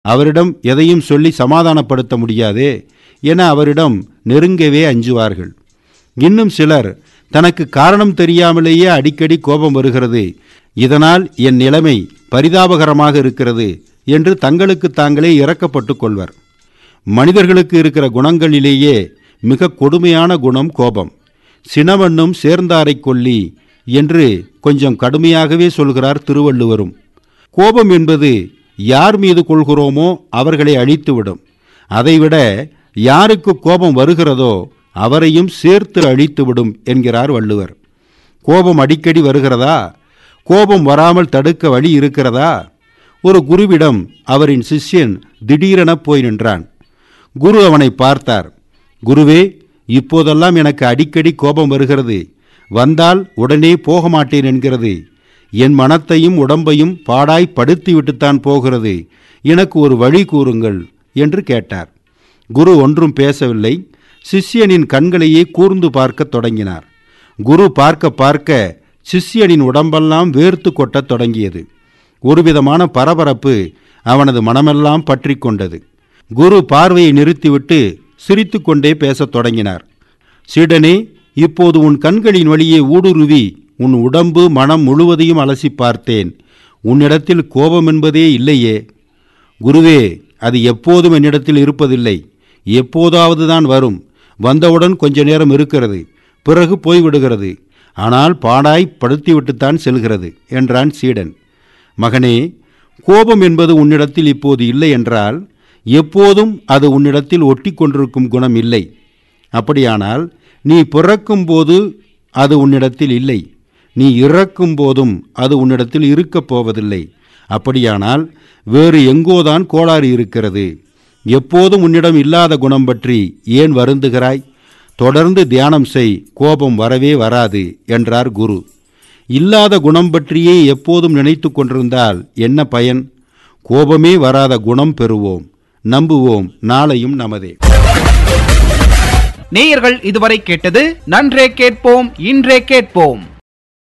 அவரிடம் எதையும் சொல்லி சமாதானப்படுத்த முடியாதே என அவரிடம் நெருங்கவே அஞ்சுவார்கள் இன்னும் சிலர் தனக்கு காரணம் தெரியாமலேயே அடிக்கடி கோபம் வருகிறது இதனால் என் நிலைமை பரிதாபகரமாக இருக்கிறது என்று தங்களுக்கு தாங்களே இறக்கப்பட்டு கொள்வர் மனிதர்களுக்கு இருக்கிற குணங்களிலேயே மிக கொடுமையான குணம் கோபம் சினவண்ணும் சேர்ந்தாரைக் கொல்லி என்று கொஞ்சம் கடுமையாகவே சொல்கிறார் திருவள்ளுவரும் கோபம் என்பது யார் மீது கொள்கிறோமோ அவர்களை அழித்துவிடும் அதைவிட யாருக்கு கோபம் வருகிறதோ அவரையும் சேர்த்து அழித்துவிடும் என்கிறார் வள்ளுவர் கோபம் அடிக்கடி வருகிறதா கோபம் வராமல் தடுக்க வழி இருக்கிறதா ஒரு குருவிடம் அவரின் சிஷ்யன் திடீரென போய் நின்றான் குரு அவனை பார்த்தார் குருவே இப்போதெல்லாம் எனக்கு அடிக்கடி கோபம் வருகிறது வந்தால் உடனே போக மாட்டேன் என்கிறது என் மனத்தையும் உடம்பையும் பாடாய் படுத்திவிட்டுத்தான் போகிறது எனக்கு ஒரு வழி கூறுங்கள் என்று கேட்டார் குரு ஒன்றும் பேசவில்லை சிஷ்யனின் கண்களையே கூர்ந்து பார்க்கத் தொடங்கினார் குரு பார்க்க பார்க்க சிஷ்யனின் உடம்பெல்லாம் வேர்த்து கொட்டத் தொடங்கியது ஒருவிதமான பரபரப்பு அவனது மனமெல்லாம் பற்றி கொண்டது குரு பார்வையை நிறுத்திவிட்டு சிரித்துக்கொண்டே பேசத் தொடங்கினார் சீடனே இப்போது உன் கண்களின் வழியே ஊடுருவி உன் உடம்பு மனம் முழுவதையும் அலசி பார்த்தேன் உன்னிடத்தில் கோபம் என்பதே இல்லையே குருவே அது எப்போதும் என்னிடத்தில் இருப்பதில்லை எப்போதாவது தான் வரும் வந்தவுடன் கொஞ்ச நேரம் இருக்கிறது பிறகு போய்விடுகிறது ஆனால் பாடாய் படுத்திவிட்டுத்தான் செல்கிறது என்றான் சீடன் மகனே கோபம் என்பது உன்னிடத்தில் இப்போது இல்லை என்றால் எப்போதும் அது உன்னிடத்தில் ஒட்டி கொண்டிருக்கும் குணம் இல்லை அப்படியானால் நீ பிறக்கும் போது அது உன்னிடத்தில் இல்லை நீ இறக்கும் போதும் அது உன்னிடத்தில் இருக்கப் போவதில்லை அப்படியானால் வேறு எங்கோதான் கோளாறு இருக்கிறது எப்போதும் உன்னிடம் இல்லாத குணம் பற்றி ஏன் வருந்துகிறாய் தொடர்ந்து தியானம் செய் கோபம் வரவே வராது என்றார் குரு இல்லாத குணம் பற்றியே எப்போதும் நினைத்து கொண்டிருந்தால் என்ன பயன் கோபமே வராத குணம் பெறுவோம் நம்புவோம் நாளையும் நமதே நேயர்கள் இதுவரை கேட்டது நன்றே கேட்போம் இன்றே கேட்போம்